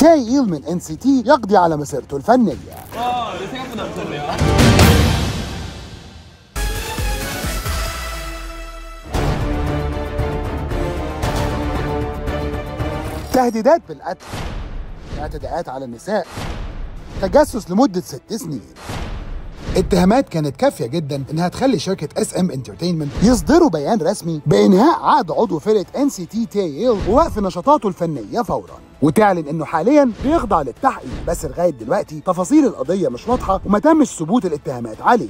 تاي إيل من ان سي تي يقضي على مسيرته الفنية 와, 내 생각보다 무섭네요. تهديدات بالقتل اعتداءات على النساء تجسس لمدة ست سنين اتهامات كانت كافية جدا انها تخلي شركة اس ام انترتينمنت يصدروا بيان رسمي بانهاء عقد عضو فرقة ان سي تي تي ووقف نشاطاته الفنية فورا وتعلن انه حاليا بيخضع للتحقيق بس لغايه دلوقتي تفاصيل القضيه مش واضحه وما تمش ثبوت الاتهامات عليه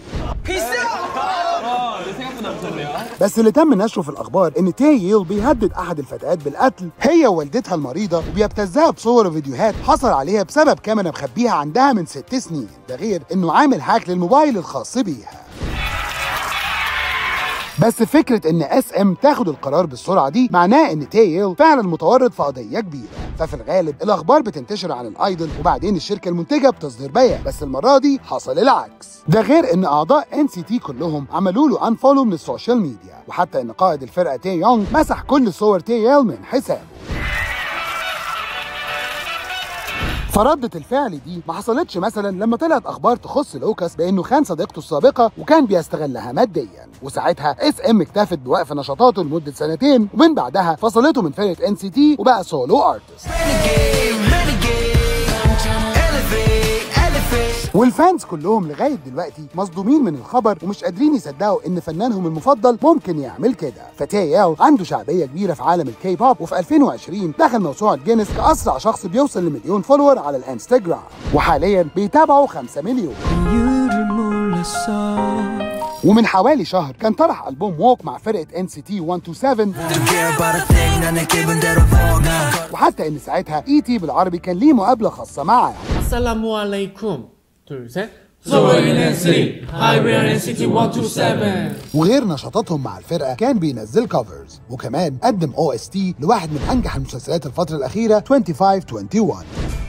와, 내 생각보다 무섭네요. بس اللي تم نشره في الاخبار ان تاي ييل بيهدد احد الفتيات بالقتل هي ووالدتها المريضه وبيبتزها بصور وفيديوهات حصل عليها بسبب كاميرا مخبيها عندها من ست سنين ده غير انه عامل هاك للموبايل الخاص بيها بس فكرة إن اس ام تاخد القرار بالسرعة دي معناه إن تايل فعلا متورط في قضية كبيرة، ففي الغالب الأخبار بتنتشر عن الأيدل وبعدين الشركة المنتجة بتصدر بيان، بس المرة دي حصل العكس. ده غير إن أعضاء ان سي تي كلهم عملوا له انفولو من السوشيال ميديا، وحتى إن قائد الفرقة تي يونغ مسح كل صور تايل من حسابه. فردة الفعل دي ما حصلتش مثلا لما طلعت اخبار تخص لوكاس بانه خان صديقته السابقه وكان بيستغلها ماديا وساعتها اس ام اكتفت بوقف نشاطاته لمده سنتين ومن بعدها فصلته من فرقه ان سي تي وبقى سولو ارتست Renegade, renegade. Elevate, elevate. والفانز كلهم لغايه دلوقتي مصدومين من الخبر ومش قادرين يصدقوا ان فنانهم المفضل ممكن يعمل كده فتاياو عنده شعبيه كبيره في عالم الكي بوب وفي 2020 دخل موسوعه جينيس كاسرع شخص بيوصل لمليون فولور على الانستجرام وحاليا بيتابعه 5 مليون ومن حوالي شهر كان طرح البوم ووك مع فرقه ان سي تي 127 Don't care about a thing, 나는 기분대로 보가. وحتى ان ساعتها اي تي بالعربي كان ليه مقابله خاصه معاه 아살라무 알레이쿰 둘셋 소울인 NCT 하이웨어 NCT 127 وغير نشاطاتهم مع الفرقه كان بينزل كفرز وكمان قدم او اس تي لواحد من انجح المسلسلات الفتره الاخيره 2521